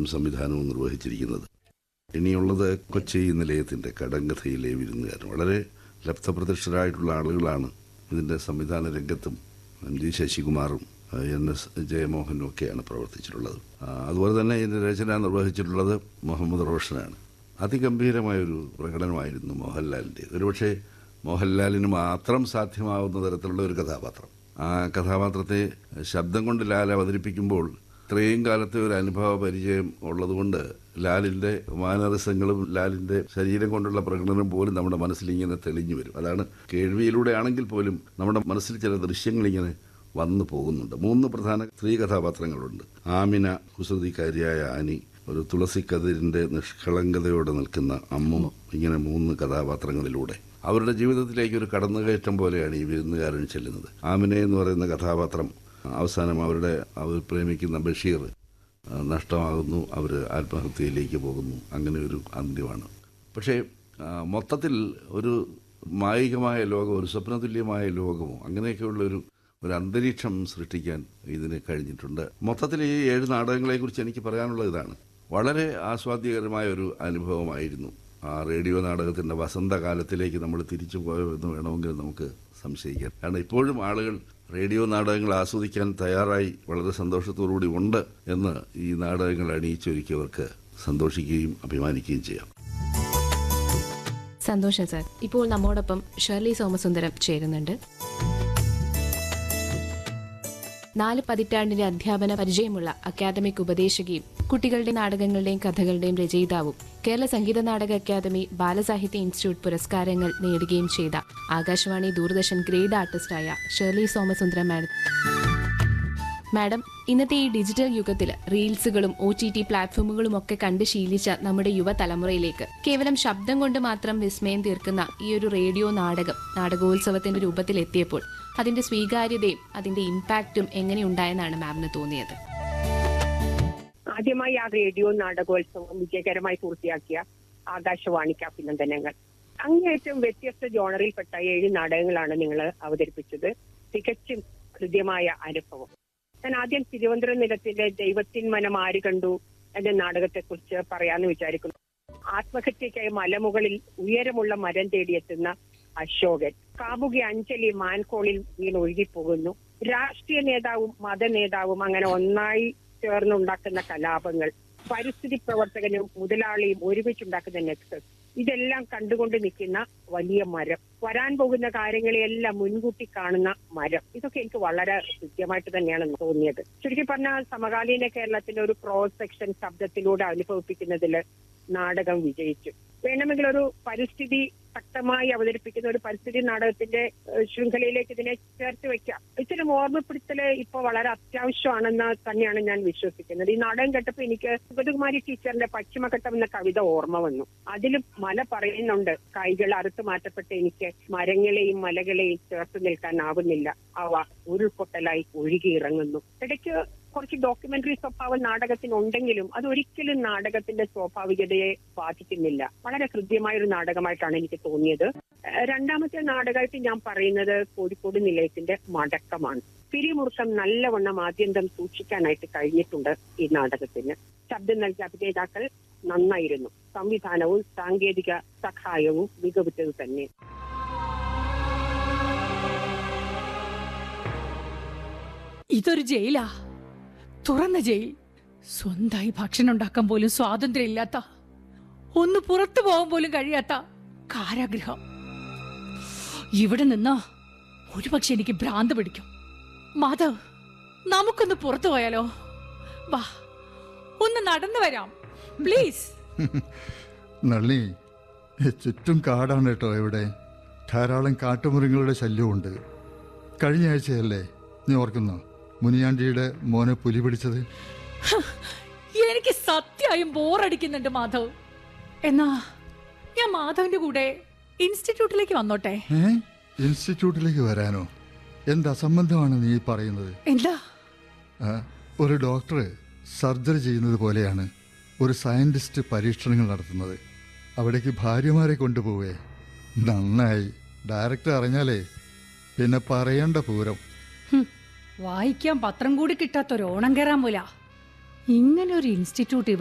രചനയും സംവിധാനവും നിർവഹിച്ചിരിക്കുന്നത് ഇനിയുള്ളത് കൊച്ചി നിലയത്തിൻ്റെ കടങ്കഥയിലെ വിരുന്നുകാരൻ വളരെ ലബ്ധപ്രതിഷ്ഠരായിട്ടുള്ള ആളുകളാണ് ഇതിൻ്റെ സംവിധാന രംഗത്തും എം ജി ശശികുമാറും ആ, എൻ എസ് ജയമോഹനും ഒക്കെയാണ് പ്രവർത്തിച്ചിട്ടുള്ളത് ആ, അതുപോലെ തന്നെ ഇതിൻ്റെ രചന നിർവഹിച്ചിട്ടുള്ളത് മുഹമ്മദ് റോഷനാണ് അതിഗംഭീരമായൊരു പ്രകടനമായിരുന്നു മോഹൻലാലിൻ്റെ ഒരുപക്ഷെ മോഹൻലാലിന് മാത്രം സാധ്യമാവുന്ന തരത്തിലുള്ള ഒരു കഥാപാത്രം ആ കഥാപാത്രത്തെ ശബ്ദം കൊണ്ട് ലാൽ അവതരിപ്പിക്കുമ്പോൾ ഇത്രയും കാലത്തെ ഒരു അനുഭവ പരിചയം ഉള്ളതുകൊണ്ട് ലാലിൻ്റെ മാനറിസങ്ങളും ലാലിൻ്റെ ശരീരം കൊണ്ടുള്ള പ്രകടനം പോലും നമ്മുടെ മനസ്സിൽ ഇങ്ങനെ തെളിഞ്ഞു വരും അതാണ് കേൾവിയിലൂടെ ആണെങ്കിൽ പോലും നമ്മുടെ മനസ്സിൽ ചില ദൃശ്യങ്ങൾ ഇങ്ങനെ വന്നു പോകുന്നുണ്ട് മൂന്ന് പ്രധാന സ്ത്രീ കഥാപാത്രങ്ങളുണ്ട് ആമിന കുസൃതിക്കാരിയായ ആനി ഒരു തുളസിക്കതിരിന്റെ നിഷ്കളങ്കതയോടെ നിൽക്കുന്ന അമ്മും ഇങ്ങനെ മൂന്ന് കഥാപാത്രങ്ങളിലൂടെ അവരുടെ ജീവിതത്തിലേക്ക് ഒരു കടന്നുകയറ്റം പോലെയാണ് ഈ വിരുന്നുകാരൻ ചെല്ലുന്നത് ആമിന എന്ന് പറയുന്ന കഥാപാത്രം അവസാനം അവരുടെ അവർ പ്രേമിക്കുന്ന ബഷീർ ആ, നഷ്ടമാകുന്നു അവർ ആത്മഹത്യയിലേക്ക് പോകുന്നു അങ്ങനെ ഒരു അന്ത്യമാണ് പക്ഷേ ആ, മൊത്തത്തിൽ ഒരു മായികമായ ലോകം ഒരു സ്വപ്നതുല്യമായ ലോകമോ അങ്ങനെയൊക്കെയുള്ള ഒരു ഒരു അന്തരീക്ഷം സൃഷ്ടിക്കാൻ ഇതിന് കഴിഞ്ഞിട്ടുണ്ട് മൊത്തത്തിൽ ഈ ഏഴ് നാടകങ്ങളെക്കുറിച്ച് എനിക്ക് പറയാനുള്ളത് ഇതാണ് വളരെ ആസ്വാദ്യകരമായ ഒരു അനുഭവമായിരുന്നു ആ റേഡിയോ നാടകത്തിൻ്റെ വസന്തകാലത്തിലേക്ക് നമ്മൾ തിരിച്ചു പോയോ എന്ന് വേണമെങ്കിൽ നമുക്ക് സംശയിക്കാം കാരണം ഇപ്പോഴും ആളുകൾ റേഡിയോ നാടകങ്ങൾ ആസ്വദിക്കാൻ തയ്യാറായി വളരെ സന്തോഷത്തോടുകൂടി ഉണ്ട് എന്ന് ഈ നാടകങ്ങൾ അണിയിച്ചൊരുക്കിയവർക്ക് സന്തോഷിക്കുകയും അഭിമാനിക്കുകയും ചെയ്യാം സന്തോഷം സാർ ഇപ്പോൾ നമ്മോടൊപ്പം ഷെർലി സോമസുന്ദരം ചേരുന്നുണ്ട് നാല് പതിറ്റാണ്ടിന്റെ അധ്യാപന പരിചയമുള്ള അക്കാദമിക് ഉപദേശകയും കുട്ടികളുടെ നാടകങ്ങളുടെയും കഥകളുടെയും രചയിതാവും കേരള സംഗീത നാടക അക്കാദമി ബാലസാഹിത്യ ഇൻസ്റ്റിറ്റ്യൂട്ട് പുരസ്കാരങ്ങൾ നേടുകയും ചെയ്ത ആകാശവാണി ദൂരദർശൻ ഗ്രേഡ് ആർട്ടിസ്റ്റായ ഷെർലി സോമസുന്ദരം മാഡം മാഡം ഇന്നത്തെ ഈ ഡിജിറ്റൽ യുഗത്തിൽ റീൽസുകളും ഒ ടി ടി പ്ലാറ്റ്ഫോമുകളും ഒക്കെ കണ്ട് ശീലിച്ച നമ്മുടെ യുവതലമുറയിലേക്ക് കേവലം ശബ്ദം കൊണ്ട് മാത്രം വിസ്മയം തീർക്കുന്ന ഈ ഒരു റേഡിയോ നാടകം നാടകോത്സവത്തിന്റെ രൂപത്തിൽ എത്തിയപ്പോൾ അതിന്റെ സ്വീകാര്യതയും അതിന്റെ ഇമ്പാക്റ്റും എങ്ങനെയുണ്ടായെന്നാണ് മാമിന് തോന്നിയത് ആദ്യമായി ആ റേഡിയോ നാടകോത്സവം വിജയകരമായി പൂർത്തിയാക്കിയ ആകാശവാണിക്ക് അഭിനന്ദനങ്ങൾ അങ്ങേയറ്റം വ്യത്യസ്ത ജോണറിൽപ്പെട്ട ഏഴ് നാടകങ്ങളാണ് നിങ്ങൾ അവതരിപ്പിച്ചത് തികച്ചും ഹൃദ്യമായ അനുഭവം ഞാൻ ആദ്യം തിരുവനന്തപുരം നിലത്തിന്റെ ദൈവത്തിൻ മനം ആര് കണ്ടു എന്ന നാടകത്തെക്കുറിച്ച് പറയാന്ന് വിചാരിക്കുന്നു ആത്മഹത്യക്കായി മലമുകളിൽ ഉയരമുള്ള മരം തേടിയെത്തുന്ന അശോകൻ കാമുകി അഞ്ജലി മാൻകോളിൽ വീണ് ഒഴുകിപ്പോകുന്നു രാഷ്ട്രീയ നേതാവും മത നേതാവും അങ്ങനെ ഒന്നായി ചേർന്നുണ്ടാക്കുന്ന കലാപങ്ങൾ പരിസ്ഥിതി പ്രവർത്തകനും മുതലാളിയും ഒരുമിച്ചുണ്ടാക്കുന്ന നെക്സസ് ഇതെല്ലാം കണ്ടുകൊണ്ട് നിൽക്കുന്ന വലിയ മരം വരാൻ പോകുന്ന കാര്യങ്ങളെയെല്ലാം മുൻകൂട്ടി കാണുന്ന മരം ഇതൊക്കെ എനിക്ക് വളരെ കൃത്യമായിട്ട് തന്നെയാണ് തോന്നിയത് ചുരുക്കി പറഞ്ഞാൽ സമകാലീന കേരളത്തിന്റെ ഒരു ക്രോസ് സെക്ഷൻ ശബ്ദത്തിലൂടെ അനുഭവിപ്പിക്കുന്നതിൽ നാടകം വിജയിച്ചു വേണമെങ്കിൽ ഒരു പരിസ്ഥിതി ശക്തമായി അവതരിപ്പിക്കുന്ന ഒരു പരിസ്ഥിതി നാടകത്തിന്റെ ഏഹ്, ശൃംഖലയിലേക്ക് ഇതിനെ ചേർത്ത് വെക്കാം ഇത്തരം ഓർമ്മപ്പെടുത്തല് ഇപ്പൊ വളരെ അത്യാവശ്യമാണെന്ന് തന്നെയാണ് ഞാൻ വിശ്വസിക്കുന്നത് ഈ നാടകം കേട്ടപ്പോ എനിക്ക് സുഗതകുമാരി ടീച്ചറിന്റെ പശ്ചിമഘട്ടം എന്ന കവിത ഓർമ്മ വന്നു അതിൽ മല പറയുന്നുണ്ട് കൈകൾ അറുത്തു മാറ്റപ്പെട്ട എനിക്ക് മരങ്ങളെയും മലകളെയും ചേർത്ത് നിൽക്കാനാവുന്നില്ല അവ ഉരുൾപൊട്ടലായി ഒഴുകിയിറങ്ങുന്നു ഇടയ്ക്ക് കുറച്ച് ഡോക്യുമെന്ററി സ്വഭാവം നാടകത്തിനുണ്ടെങ്കിലും അത് ഒരിക്കലും നാടകത്തിന്റെ സ്വാഭാവികതയെ ബാധിക്കുന്നില്ല വളരെ ഹൃദ്യമായ ഒരു നാടകമായിട്ടാണ് എനിക്ക് തോന്നിയത് ഏഹ് രണ്ടാമത്തെ നാടകമായിട്ട് ഞാൻ പറയുന്നത് കോഴിക്കോട് നിലയത്തിന്റെ മടക്കമാണ് പിരിമുറുക്കം നല്ലവണ്ണം ആദ്യന്തം സൂക്ഷിക്കാനായിട്ട് കഴിഞ്ഞിട്ടുണ്ട് ഈ നാടകത്തിന് ശബ്ദം നൽകിയ അഭിനേതാക്കൾ നന്നായിരുന്നു സംവിധാനവും സാങ്കേതിക സഹായവും മികവുറ്റത് തന്നെ ഇതൊരു ജയിലാ തുറന്ന ജയിൽ സ്വന്തമായി ഭക്ഷണം ഉണ്ടാക്കാൻ പോലും സ്വാതന്ത്ര്യമില്ലാത്ത ഒന്ന് പുറത്തു പോകാൻ പോലും കഴിയാത്ത കാരാഗ്രഹം ഇവിടെ നിന്ന് ഒരുപക്ഷെ എനിക്ക് ഭ്രാന്ത് പിടിക്കും മാധവ് നമുക്കൊന്ന് പുറത്തു പോയാലോ വാ ഒന്ന് നടന്നു വരാം പ്ലീസ് നള്ളി ചുറ്റും കാടാണ് കേട്ടോ ഇവിടെ ധാരാളം കാട്ടുമൃഗങ്ങളുടെ ശല്യമുണ്ട് കഴിഞ്ഞ ആഴ്ചയല്ലേ നീ ഓർക്കുന്നോ മുനിയാണ്ടിയുടെ മോനെ പുലി പിടിച്ചത് എനിക്ക് സത്യമായും ബോറടിക്കുന്നുണ്ട് മാധവ് എന്നാ ഞാൻ മാധവിന്റെ കൂടെ ഇൻസ്റ്റിറ്റ്യൂട്ടിലേക്ക് വന്നോട്ടെ ഏ ഇൻസ്റ്റിറ്റ്യൂട്ടിലേക്ക് വരാനോ എന്ത് അസംബന്ധമാണ് നീ പറയുന്നത് എന്താ ആ, ഒരു ഡോക്ടർ സർജറി ചെയ്യുന്നത് പോലെയാണ് ഒരു സയന്റിസ്റ്റ് പരീക്ഷണങ്ങൾ നടത്തുന്നത് അവിടേക്ക് ഭാര്യമാരെ കൊണ്ടുപോവേ നന്നായി ഡയറക്ടർ അറിഞ്ഞാലേ പിന്നെ പറയേണ്ട പൂരം ഹും, വായിക്കാൻ പത്രം കൂടി കിട്ടാത്തൊരു ഓണം കയറാൻ പോല ഇങ്ങനെ ഒരു ഇൻസ്റ്റിറ്റ്യൂട്ട്